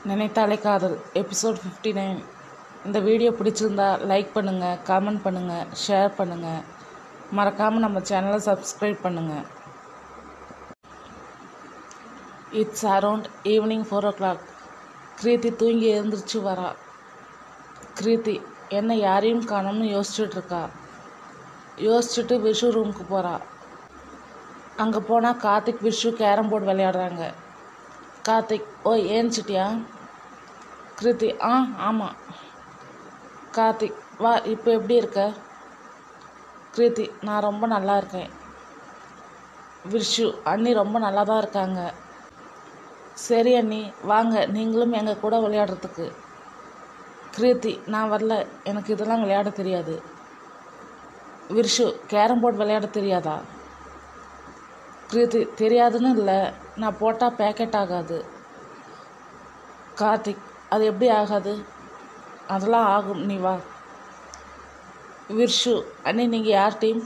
நினைத்தாலே Kadhal episode fifty nine இந்த video பிடிச்சிருந்தா லைக் பண்ணுங்கள் காமெண்ட் பண்ணுங்கள் ஷேர் பண்ணுங்கள் மறக்காமல் நம்ம சேனலை சப்ஸ்கிரைப் பண்ணுங்கள் it's around evening four o'clock Kriti தூங்கி எழுந்திரிச்சு வரா கிருத்தி என்ன யாரையும் காணோம்னு யோசிச்சுட்டு இருக்கா யோசிச்சுட்டு விஷு ரூமுக்கு போகிறா அங்கே போனால் கார்த்திக் விஷு கேரம் போர்டு விளையாடுறாங்க கார்த்திக் ஓ ஏஞ்சிட்டியா கிருத்தி ஆ ஆமாம் கார்த்திக் வா இப்போ எப்படி இருக்க கிருத்தி நான் ரொம்ப நல்லா இருக்கேன் விஷு அண்ணி ரொம்ப நல்லா தான் இருக்காங்க சரி அண்ணி வாங்க நீங்களும் எங்கள் கூட விளையாடுறதுக்கு கிருத்தி நான் வரல எனக்கு இதெல்லாம் விளையாட தெரியாது விர்ஷு கேரம் போர்டு விளையாட தெரியாதா கிருதி தெரியாதுன்னு இல்லை நான் போட்டால் பேக்கெட் ஆகாது கார்த்திக் அது எப்படி ஆகாது அதெல்லாம் ஆகும் நீ வா விர்ஷு அண்ணி நீங்கள் யார் டீம்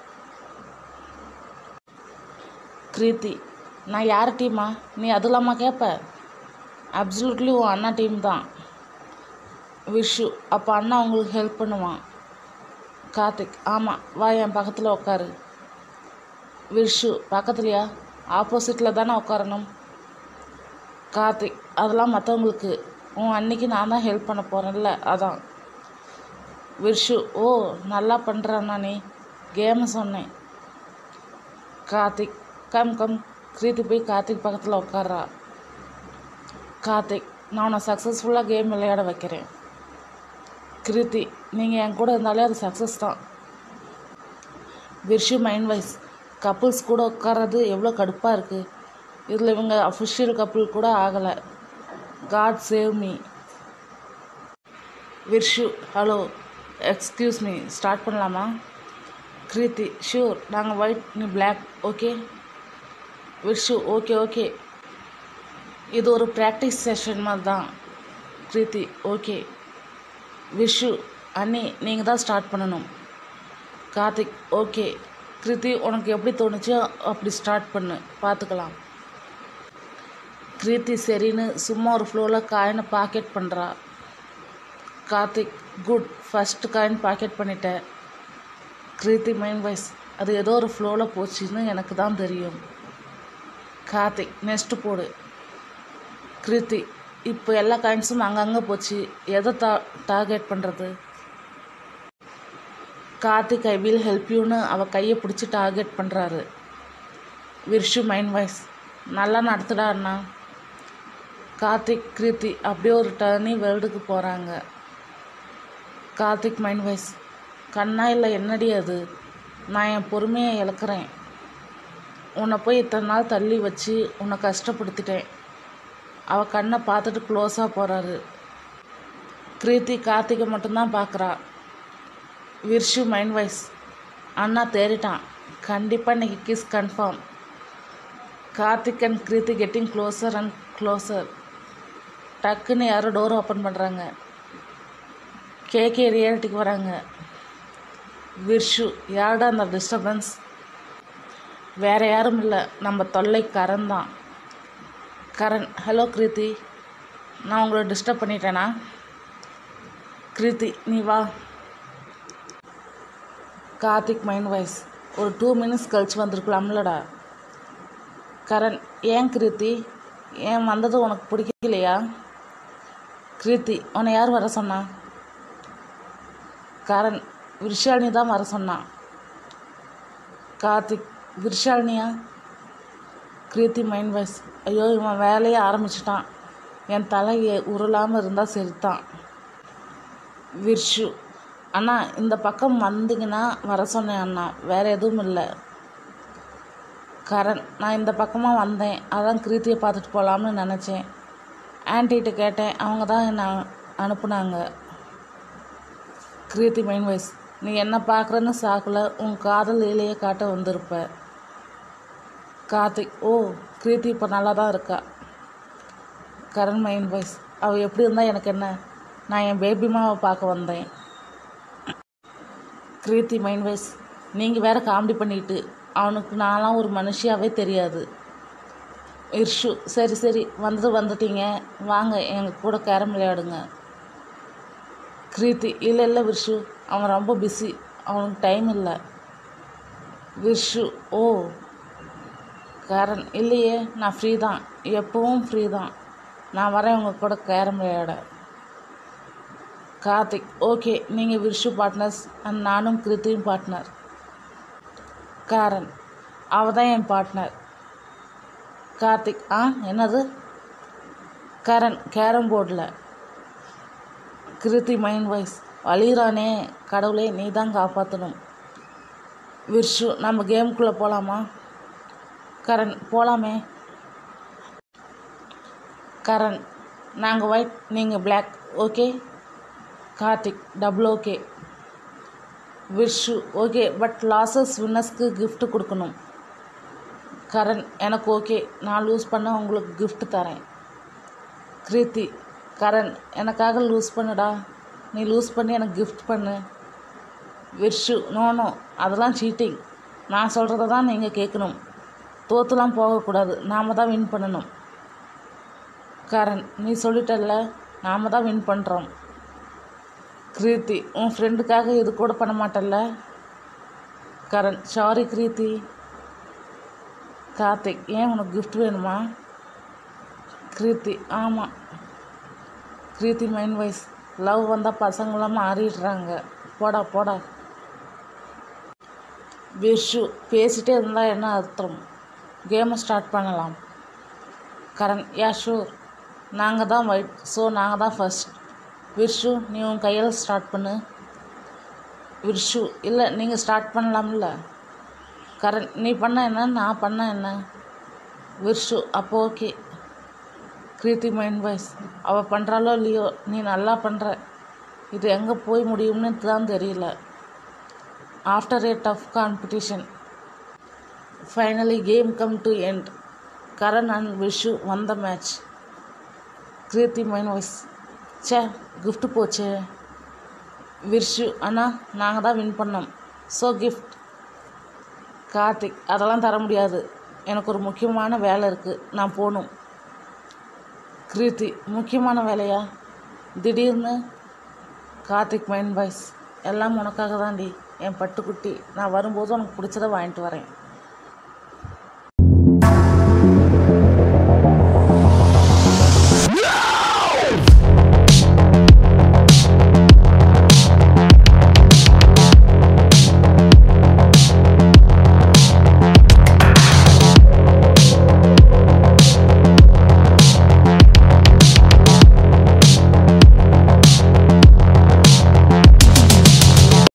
கிருத்தி நான் யார் டீமா நீ அது இல்லாமல் கேட்ப அப்சல்யூட்லி உன் அண்ணா டீம் தான் விஷு அப்போ அண்ணா உங்களுக்கு ஹெல்ப் பண்ணுவான் கார்த்திக் ஆமாம் வா என் பக்கத்தில் உட்காரு விஷு பக்கத்துலையா ஆப்போசிட்டில் தானே உட்காரணும் கார்த்திக் அதெல்லாம் மற்றவங்களுக்கு உன் அன்னைக்கு நான் தான் ஹெல்ப் பண்ண போகிறேன்ல அதான் விஷு ஓ நல்லா பண்ணுறாண்ணா நீ கேமு சொன்னேன் கார்த்திக் கம் கம் கிருத்தி போய் கார்த்திக் பக்கத்தில் உட்கார்றா கார்த்திக் நான் உன்னை சக்ஸஸ்ஃபுல்லாக கேம் விளையாட வைக்கிறேன் கிருத்தி நீங்கள் என் கூட இருந்தாலே அது சக்ஸஸ் தான் விர்ஷு மைண்ட் வைஸ் கப்புள்ஸ் கூட உட்கார்றது எவ்வளோ கடுப்பாக இருக்குது இதில் இவங்க அஃபிஷியல் கப்புள் கூட ஆகலை god save me Virshu hello excuse me start பண்ணலாமா கிருத்தி ஷூர் நாங்கள் ஒயிட் நீ black okay Virshu okay okay இது ஒரு ப்ராக்டிஸ் செஷன் மாதிரி தான் கிருத்தி ஓகே விஷு அண்ணி நீங்கள் தான் ஸ்டார்ட் பண்ணணும் கார்த்திக் ஓகே கிருத்தி உனக்கு எப்படி தோணுச்சோ அப்படி ஸ்டார்ட் பண்ணு பார்த்துக்கலாம் கிருத்தி சரின்னு சும்மா ஒரு ஃப்ளோவில் காயினை பாக்கெட் பண்ணுறா Karthik good first coin pocket பண்ணிட்டேன் கிருத்தி மைண்ட் வைஸ் அது ஏதோ ஒரு ஃப்ளோவில் போச்சுன்னு எனக்கு தான் தெரியும் கார்த்திக் நெக்ஸ்ட்டு போடு கிருத்தி இப்போ எல்லா காயின்ஸும் அங்கங்கே போச்சு எதை டா டார்கெட் பண்ணுறது கார்த்திக் ஐ வில் ஹெல்ப் யூன்னு அவள் கையை பிடிச்சி டார்கெட் பண்ணுறாரு விர்ஷு மைண்ட் வாய்ஸ் நல்லா நடத்துடா அண்ணா கார்த்திக் கிருத்தி அப்படியே ஒரு டர்னி வேர்ல்டுக்கு போகிறாங்க கார்த்திக் மைண்ட் வாய்ஸ் கண்ணா இல்லை என்னடி அது நான் என் பொறுமையை இழக்கிறேன் உன்னை போய் இத்தனை நாள் தள்ளி வச்சு உன்னை கஷ்டப்படுத்திட்டேன் அவள் கண்ணை பார்த்துட்டு க்ளோஸாக போகிறாரு கிருத்தி கார்த்திகை மட்டும்தான் பார்க்குறா விர்ஷு மைண்ட் வைஸ் அண்ணா தேறிட்டான் கண்டிப்பாக இன்றைக்கி kiss confirm Karthik and Kriti getting closer and closer டக்குன்னு யாரோ டோர் ஓப்பன் பண்ணுறாங்க கேகே ரியாலிட்டிக்கு வராங்க விர்ஷு யாருடா அந்த டிஸ்டர்பன்ஸ் வேறு யாரும் இல்லை நம்ம தொல்லை கரண் தான் கரண் ஹலோ கிருத்தி நான் உங்களை டிஸ்டர்ப் பண்ணிட்டேனா கிருத்தி நீ வா கார்த்திக் மைண்ட் வாய்ஸ் ஒரு டூ மினிட்ஸ் கழிச்சு வந்திருக்கலாம்லடா கரண் ஏன் கிருத்தி ஏன் வந்தது உனக்கு பிடிக்கலையா கிருத்தி உன்னை யார் வர சொன்னா கரண் விஷாலினி தான் வர சொன்னான் கார்த்திக் விஷாலினியா கிருத்தி மைண்ட் வாய்ஸ் ஐயோ இவன் வேலையை ஆரம்பிச்சிட்டான் என் தலை உருளாமல் இருந்தால் சரிதான் விர்ஷு அண்ணா இந்த பக்கம் வந்தீங்கன்னா வர சொன்னேன் அண்ணா வேறு எதுவும் இல்லை கரண் நான் இந்த பக்கமாக வந்தேன் அதான் கிருத்தியை பார்த்துட்டு போகலாம்னு நினச்சேன் ஆன்ட்டிகிட்ட கேட்டேன் அவங்க தான் என்னை அனுப்புனாங்க கிருத்தி மைண்ட் வைஸ் நீ என்ன பார்க்குறன்னு சாக்கில் உன் காதல் லீலையை காட்ட வந்திருப்ப கார்த்திக் ஓ கிருத்தி இப்போ நல்லா தான் இருக்கா கரண் மைண்ட் வைஸ் அவள் எப்படி இருந்தால் எனக்கு என்ன நான் என் பேபிமாவை பார்க்க வந்தேன் கிருத்தி மைண்ட் வைஸ் நீங்கள் வேறு காமெடி பண்ணிட்டு அவனுக்கு நான்லாம் ஒரு மனுஷியாவே தெரியாது இர்ஷு சரி சரி வந்துட்டு வந்துட்டீங்க வாங்க எங்கள் கூட கேரம் விளையாடுங்க கிருத்தி இல்லை இல்லை விர்ஷு அவன் ரொம்ப பிஸி அவனுக்கு டைம் இல்லை விர்ஷு ஓ கரண் இல்லையே நான் ஃப்ரீ தான் எப்பவும் ஃப்ரீ தான் நான் வரேன் உங்கள் கூட கேரம் விளையாட கார்த்திக் ஓகே நீங்கள் விர்ஷு பார்ட்னர்ஸ் அண்ட் நானும் கிருத்தியும் பார்ட்னர் காரன் அவ தான் என் பார்ட்னர் கார்த்திக் ஆ என்னது கரண் கேரம் போர்டில் கிருத்தி மைண்ட் வாய்ஸ் வலிறானே கடவுளே நீ தான் காப்பாற்றணும் விர்ஷு நம்ம கேமுக்குள்ளே போகலாமா கரண் போகலாமே கரண் நாங்கள் ஒயிட் நீங்கள் black okay Karthik double okay Virshu okay but losers வின்னர்ஸ்க்கு gift கொடுக்கணும் கரண் எனக்கு ஓகே நான் லூஸ் பண்ண உங்களுக்கு gift தரேன் கிருத்தி கரண் எனக்காக லூஸ் பண்ணுடா நீ லூஸ் பண்ணி எனக்கு gift பண்ணு விர்ஷு நோ நோ அதெல்லாம் சீட்டிங் நான் சொல்கிறத தான் நீங்கள் கேட்கணும் தோற்றுலாம் போகக்கூடாது நாம் தான் வின் பண்ணணும் கரண் நீ சொல்லிட்டல்ல நாம் தான் வின் பண்ணுறோம் கிருத்தி உன் ஃப்ரெண்டுக்காக இது கூட பண்ண மாட்டல்ல கரண் சாரி கிருத்தி கார்த்திக் ஏன் உனக்கு gift வேணுமா கிருத்தி ஆமாம் கிருத்தி மைண்ட் வைஸ் லவ் வந்தால் பசங்களாம் மாறிடுறாங்க போடா போடா விஷு பேசிட்டே இருந்தால் என்ன அர்த்தம் கேமை ஸ்டார்ட் பண்ணலாம் கரண் யா ஷூர் நாங்கள் தான் ஒயிட் ஸோ நாங்கள் தான் ஃபர்ஸ்ட் விர்ஷு நீ உன் கையால் ஸ்டார்ட் பண்ணு விர்ஷு இல்லை நீங்கள் ஸ்டார்ட் பண்ணலாம்ல கரண் நீ பண்ண என்ன நான் பண்ண என்ன விர்ஷு அப்போ ஓகே கிருத்தி மைண்ட் வாய்ஸ் அவள் பண்ணுறாளோ இல்லையோ நீ நல்லா பண்ணுற இது எங்கே போய் முடியும்னு தான் தெரியல after a tough competition finally game come to end Karan and Vishu வந்த மேட்ச் கிருத்தி மைண்ட் வாய்ஸ் ச்சே gift போச்சே விர்ஷு அண்ணா நாங்கள் தான் வின் பண்ணோம் ஸோ கிஃப்ட் கார்த்திக் அதெல்லாம் தர முடியாது எனக்கு ஒரு முக்கியமான வேலை இருக்குது நான் போகணும் கிருத்தி முக்கியமான வேலையா திடீர்னு கார்த்திக் மைண்ட் பாய்ஸ் எல்லாம் உனக்காக தான்டி என் பட்டுக்குட்டி நான் வரும்போது உனக்கு பிடிச்சத வாங்கிட்டு வரேன்